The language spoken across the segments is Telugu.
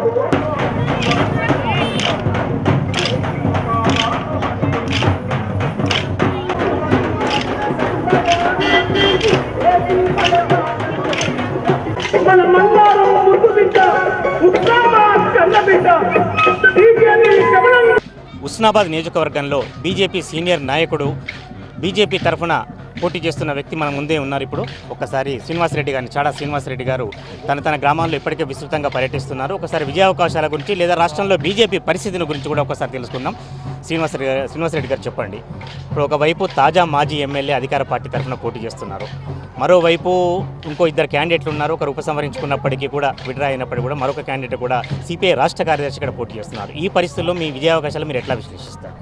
మన మంగారం ముద్దు బిడ్డ ఉత్సాహాబాద్ కన్న బిడ్డ బీజేపీ శబరం ఉస్నాబాద్ నియోజకవర్గంలో బీజేపీ సీనియర్ నాయకుడు బీజేపీ తరఫున పోటీ చేస్తున్న వ్యక్తి మన ముందే ఉన్నారు ఇప్పుడు ఒకసారి శ్రీనివాసరెడ్డి గారిని చాడా శ్రీనివాసరెడ్డి గారు తన తన గ్రామాల్లో ఇప్పటికే విస్తృతంగా పర్యటిస్తున్నారు ఒకసారి విజయావకాశాల గురించి లేదా రాష్ట్రంలో బీజేపీ పరిస్థితిని గురించి కూడా ఒకసారి తెలుసుకుందాం శ్రీనివాసరెడ్డి గారు శ్రీనివాసరెడ్డి గారు చెప్పండి ఇప్పుడు ఒకవైపు తాజా మాజీ ఎమ్మెల్యే అధికార పార్టీ తరఫున పోటీ చేస్తున్నారు మరోవైపు ఇంకో ఇద్దరు క్యాండిడేట్లు ఉన్నారు ఒకరు ఉపసంహరించుకున్నప్పటికీ కూడా విడ్రా అయినప్పటికీ కూడా మరొక క్యాండిడేట్ కూడా సిపిఐ రాష్ట్ర కార్యదర్శి ఇక్కడ పోటీ చేస్తున్నారు ఈ పరిస్థితుల్లో మీ విజయావకాశాలు మీరు ఎట్లా విశ్లేషిస్తారు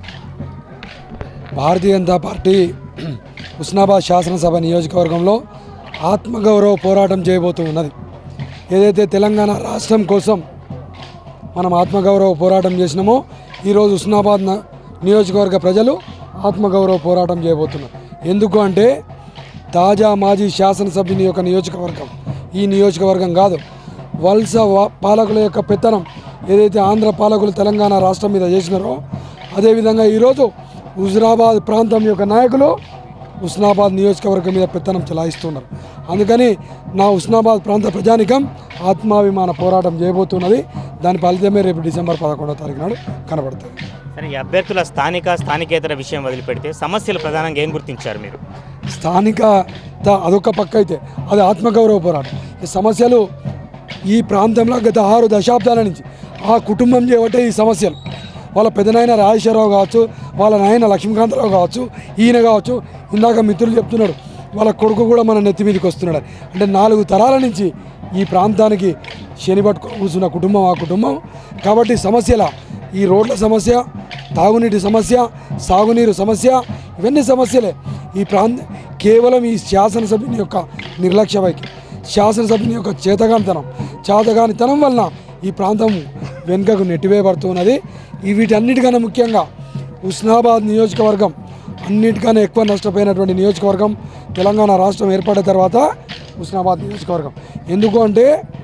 భారతీయ జనతా పార్టీ హుస్నాబాద్ శాసనసభ నియోజకవర్గంలో ఆత్మగౌరవ పోరాటం చేయబోతూ ఉన్నది ఏదైతే తెలంగాణ రాష్ట్రం కోసం మనం ఆత్మగౌరవ పోరాటం చేసినామో ఈరోజు హుస్నాబాద్ న- నియోజకవర్గ ప్రజలు ఆత్మగౌరవ పోరాటం చేయబోతున్నారు ఎందుకు అంటే తాజా మాజీ శాసనసభ్యుని యొక్క నియోజకవర్గం ఈ నియోజకవర్గం కాదు వలస వా- పాలకుల యొక్క పెత్తనం ఏదైతే ఆంధ్ర పాలకులు తెలంగాణ రాష్ట్రం మీద చేసినారో అదేవిధంగా ఈరోజు హుజరాబాద్ ప్రాంతం యొక్క నాయకులు హుస్నాబాద్ నియోజకవర్గం మీద పెత్తనం చెలాయిస్తున్నారు అందుకని నా హుస్నాబాద్ ప్రాంత ప్రజానికం ఆత్మాభిమాన పోరాటం చేయబోతున్నది దాని ఫలితమే రేపు డిసెంబర్ పదకొండవ తారీఖు నాడు కనబడుతుంది సరే ఈ అభ్యర్థుల స్థానిక స్థానికేతర విషయం వదిలిపెడితే సమస్యలు ప్రధానంగా ఏం గుర్తించారు మీరు స్థానికత అదొక పక్క అయితే అది ఆత్మగౌరవ పోరాటం ఈ సమస్యలు ఈ ప్రాంతంలో గత ఆరు దశాబ్దాల నుంచి ఆ కుటుంబం చేయబట్టే ఈ సమస్యలు వాళ్ళ పెదనాయన రాజేశ్వరరావు కావచ్చు వాళ్ళ నాయన లక్ష్మీకాంతరావు కావచ్చు ఈయన కావచ్చు ఇందాక మిత్రులు చెప్తున్నాడు వాళ్ళ కొడుకు కూడా మన నెత్తి మీదకి వస్తున్నాడు అంటే నాలుగు తరాల నుంచి ఈ ప్రాంతానికి శని పట్టుకొని కూర్చున్న కుటుంబం ఆ కుటుంబం కాబట్టి సమస్యల ఈ రోడ్ల సమస్య తాగునీటి సమస్య సాగునీరు సమస్య ఇవన్నీ సమస్యలే ఈ ప్రాంత కేవలం ఈ శాసనసభ్యుని యొక్క నిర్లక్ష్య వైఖరి శాసనసభ్యుని యొక్క చేతగానితనం చేతగానితనం వలన ఈ ప్రాంతం వెనుకకు నెట్టివేయబడుతున్నది ఈ వీటన్నిటికన్నా ముఖ్యంగా ఉస్నాబాద్ నియోజకవర్గం అన్నిటికన్నా ఎక్కువ నష్టపోయినటువంటి నియోజకవర్గం తెలంగాణ రాష్ట్రం ఏర్పడిన తర్వాత ఉస్నాబాద్ నియోజకవర్గం ఎందుకు అంటే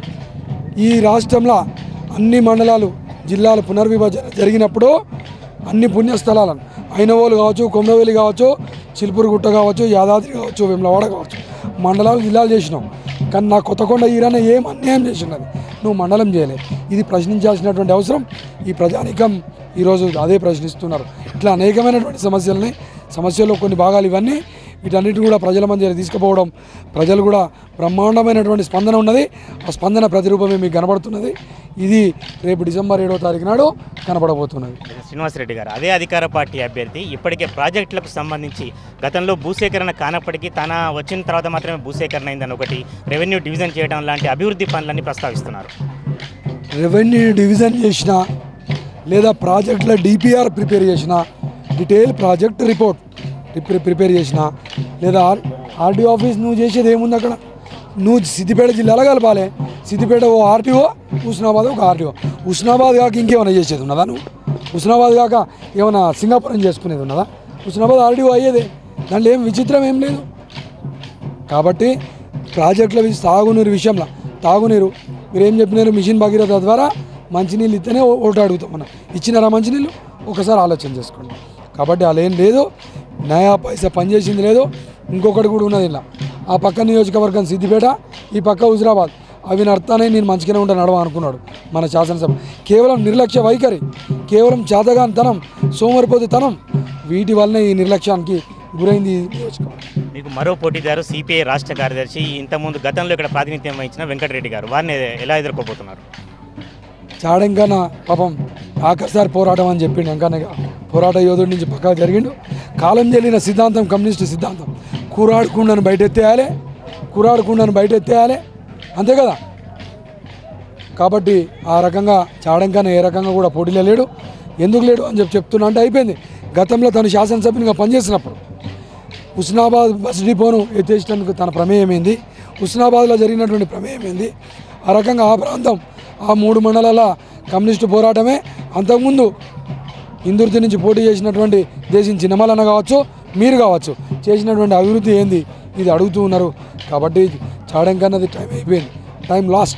ఈ రాష్ట్రంలో అన్ని మండలాలు జిల్లాల పునర్విభజన జరిగినప్పుడు అన్ని పుణ్యస్థలాలను అయినవోలు కావచ్చు కొమ్మరవేలి కావచ్చు చిలుపురుగుట్ట కావచ్చు యాదాద్రి కావచ్చు వెమ్లవాడ కావచ్చు మండలాలు జిల్లాలు చేసినావు కానీ నా కొత్తకొండ ఈరాన ఏం అన్యాయం చేసినది నువ్వు మండలం చేయలే ఇది ప్రశ్నించాల్సినటువంటి అవసరం ఈ ప్రజానికం ఈరోజు అదే ప్రశ్నిస్తున్నారు ఇట్లా అనేకమైనటువంటి సమస్యలని సమస్యల్లో కొన్ని భాగాలు ఇవన్నీ వీటన్నిటిని కూడా ప్రజల మధ్య తీసుకుపోవడం ప్రజలు కూడా బ్రహ్మాండమైనటువంటి స్పందన ఉన్నది ఆ స్పందన ప్రతిరూపమే మీకు కనబడుతున్నది ఇది రేపు డిసెంబర్ ఏడవ తారీఖు నాడు కనబడబోతున్నది శ్రీనివాసరెడ్డి గారు అదే అధికార పార్టీ అభ్యర్థి ఇప్పటికే ప్రాజెక్టులకు సంబంధించి గతంలో భూసేకరణ కానప్పటికీ తన వచ్చిన తర్వాత మాత్రమే భూసేకరణ అయిందని ఒకటి రెవెన్యూ డివిజన్ చేయడం లాంటి అభివృద్ధి పనులన్నీ ప్రస్తావిస్తున్నారు రెవెన్యూ డివిజన్ చేసిన లేదా ప్రాజెక్టుల డిపిఆర్ ప్రిపేర్ చేసిన detail project report prepare prepare చేసిన లేదా ఆర్ ఆర్డీఓ ఆఫీస్ నువ్వు చేసేది ఏముంది అక్కడ నువ్వు సిద్దిపేట జిల్లాలో కలపాలి సిద్దిపేట ఓ ఆర్టీఓ హుస్నాబాద్ ఒక ఆర్టీఓ హుస్నాబాద్ కాక ఇంకేమైనా చేసేది ఉన్నదా నువ్వు హుస్నాబాద్ కాక ఏమైనా సింగాపురం చేసుకునేది ఉన్నదా హుస్నాబాద్ ఆర్టీఓ అయ్యేదే దాంట్లో ఏం విచిత్రం ఏం లేదు కాబట్టి ప్రాజెక్టుల వి- తాగునీరు విషయంలో తాగునీరు మీరు ఏం చెప్పినారు మిషన్ భగీరథ ద్వారా మంచినీళ్ళు ఇస్తేనే ఓ- ఓటు అడుగుతాం మనం ఇచ్చినారా మంచినీళ్ళు ఒకసారి ఆలోచన చేసుకోండి కాబట్టి అలా ఏం లేదు నయా పైసా పనిచేసింది లేదు ఇంకొకటి కూడా ఉన్నది ఇలా ఆ పక్క నియోజకవర్గం సిద్దిపేట ఈ పక్క హుజరాబాద్ అవి నడతానే నేను మంచిగానే ఉంటాను నడవ అనుకున్నాడు మన శాసనసభ కేవలం నిర్లక్ష్య వైఖరి కేవలం చేతగానితనం సోమరిపోతుతనం వీటి వల్లనే ఈ నిర్లక్ష్యానికి గురైంది ఈ నియోజకవర్గం మీకు మరో పోటీదారు సిపిఐ రాష్ట్ర కార్యదర్శి ఇంతకుముందు గతంలో ఇక్కడ ప్రాతినిధ్యం వహించిన వెంకటరెడ్డి గారు వారిని ఎలా ఎదుర్కోబోతున్నారు చాడంకన పాపం ఆఖరిసారి పోరాటం అని చెప్పిండు వెంకన్నగా పోరాట యోధుడి నుంచి పక్కా జరిగిండు కాలం చెల్లిన సిద్ధాంతం కమ్యూనిస్టు సిద్ధాంతం కూరాడుకుండను బయటెత్తేయాలి కూరాడుకుండను బయటెత్తేయాలి అంతే కదా కాబట్టి ఆ రకంగా చాడంకన ఏ రకంగా కూడా పోటీలో లేడు ఎందుకు లేడు అని చెప్పి చెప్తున్నా అంటే అయిపోయింది గతంలో తను శాసనసభ్యునిగా పనిచేసినప్పుడు హుస్నాబాద్ బస్ డిపోను ఎత్తేసినందుకు తన ప్రమేయం ఏంది హుస్నాబాద్లో జరిగినటువంటి ప్రమేయం ఏంది ఆ రకంగా ఆ ప్రాంతం ఆ మూడు మండలాల కమ్యూనిస్టు పోరాటమే అంతకుముందు ఇందుర్తి నుంచి పోటీ చేసినటువంటి దేశం చిన్నమలన్న కావచ్చు మీరు కావచ్చు చేసినటువంటి అభివృద్ధి ఏంది ఇది అడుగుతూ ఉన్నారు కాబట్టి చాడంకన్నది టైం అయిపోయింది టైం లాస్ట్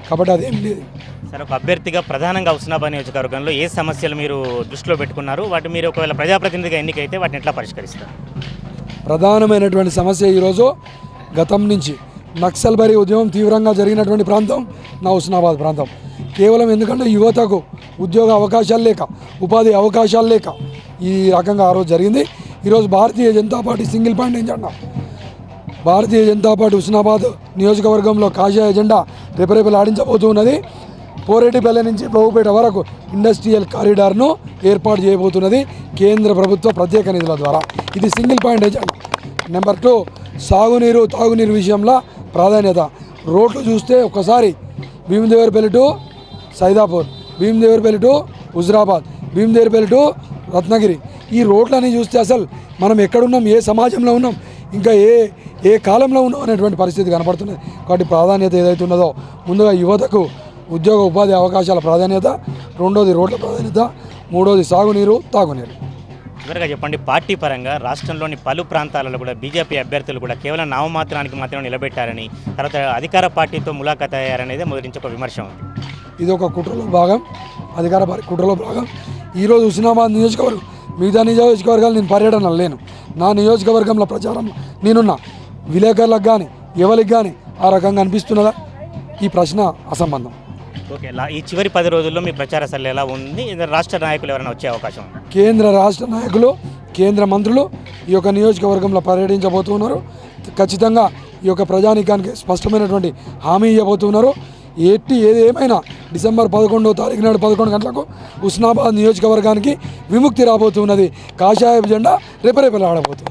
కాబట్టి అదేం లేదు సార్ ఒక అభ్యర్థిగా ప్రధానంగా హుస్నాబాద్ నియోజకవర్గంలో ఏ సమస్యలు మీరు దృష్టిలో పెట్టుకున్నారు వాటి మీరు ఒకవేళ ప్రజాప్రతినిధిగా ఎన్నికైతే వాటిని ఎట్లా పరిష్కరిస్తారు ప్రధానమైనటువంటి సమస్య ఈరోజు గతం నుంచి నక్సల్ బరి ఉద్యమం తీవ్రంగా జరిగినటువంటి ప్రాంతం నా హుస్నాబాద్ ప్రాంతం కేవలం ఎందుకంటే యువతకు ఉద్యోగ అవకాశాలు లేక ఉపాధి అవకాశాలు లేక ఈ రకంగా ఆ రోజు జరిగింది ఈరోజు Bharatiya Janata Party single point ఏం భారతీయ జనతా పార్టీ హుస్నాబాద్ నియోజకవర్గంలో కాషాయ జెండా రెపరెపలు ఆడించబోతూ ఉన్నది పోరేటిపల్లె నుంచి ప్రభుపేట వరకు ఇండస్ట్రియల్ కారిడార్ను ఏర్పాటు చేయబోతున్నది కేంద్ర ప్రభుత్వ ప్రత్యేక నిధుల ద్వారా ఇది single point agenda number two సాగునీరు తాగునీరు విషయంలో ప్రాధాన్యత రోడ్లు చూస్తే ఒకసారి Bheemadevarapalli to Saidapur Bheemadevarapalli to Huzurabad Bheemadevarapalli to Ratnagiri ఈ రోడ్లని చూస్తే అసలు మనం ఎక్కడున్నాం ఏ సమాజంలో ఉన్నాం ఇంకా ఏ ఏ కాలంలో ఉన్నాం అనేటువంటి పరిస్థితి కనపడుతున్నది కాబట్టి ప్రాధాన్యత ఏదైతే ఉన్నదో ముందుగా యువతకు ఉద్యోగ ఉపాధి అవకాశాల ప్రాధాన్యత రెండోది రోడ్ల ప్రాధాన్యత మూడోది సాగునీరు తాగునీరు చివరిగా చెప్పండి పార్టీ పరంగా రాష్ట్రంలోని పలు ప్రాంతాలలో కూడా బీజేపీ అభ్యర్థులు కూడా కేవలం నామమాత్రానికి మాత్రమే నిలబెట్టారని తర్వాత అధికార పార్టీతో ములాఖాత్ అయ్యారనేది మొదటి నుంచి ఒక విమర్శ ఉంది ఇది ఒక కుట్రలో భాగం అధికార పార్టీ కుట్రలో భాగం ఈరోజు హుస్నాబాద్ నియోజకవర్గం మిగతా నియోజకవర్గాలు నేను పర్యటన లేను నా నియోజకవర్గంలో ప్రచారం నేనున్నా విలేకరులకు కానీ ఎవరికి కానీ ఆ రకంగా అనిపిస్తున్నదా ఈ ప్రశ్న అసంబంధం ఓకే లా- ఈ చివరి పది రోజుల్లో మీ ప్రచార సరళి ఎలా ఉంది ఇది రాష్ట్ర నాయకులు ఎవరైనా వచ్చే అవకాశం ఉంది కేంద్ర రాష్ట్ర నాయకులు కేంద్ర మంత్రులు ఈ యొక్క నియోజకవర్గంలో పర్యటించబోతున్నారు ఖచ్చితంగా ఈ యొక్క ప్రజానీకానికి స్పష్టమైనటువంటి హామీ ఇవ్వబోతున్నారు ఎట్టి ఏది ఏమైనా డిసెంబర్ పదకొండవ తారీఖు నాడు పదకొండు గంటలకు ఉస్నాబాద్ నియోజకవర్గానికి విముక్తి రాబోతున్నది కాషాయ జెండా రేపరేపలు ఆడబోతుంది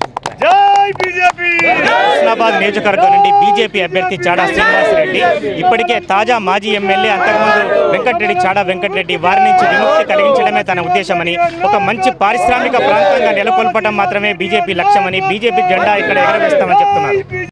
హుస్నాబాద్ నియోజకవర్గం నుండి బీజేపీ అభ్యర్థి చాడా శ్రీనివాసరెడ్డి ఇప్పటికే తాజా మాజీ ఎమ్మెల్యే అంతకుముందు వెంకటరెడ్డి చాడా వెంకటరెడ్డి వారి నుంచి విముక్తి కలిగించడమే తన ఉద్దేశమని ఒక మంచి పారిశ్రామిక ప్రాంతంగా నెలకొల్పడం మాత్రమే బీజేపీ లక్ష్యమని బీజేపీ జెండా ఇక్కడ ఎగరవేస్తామని చెప్తున్నారు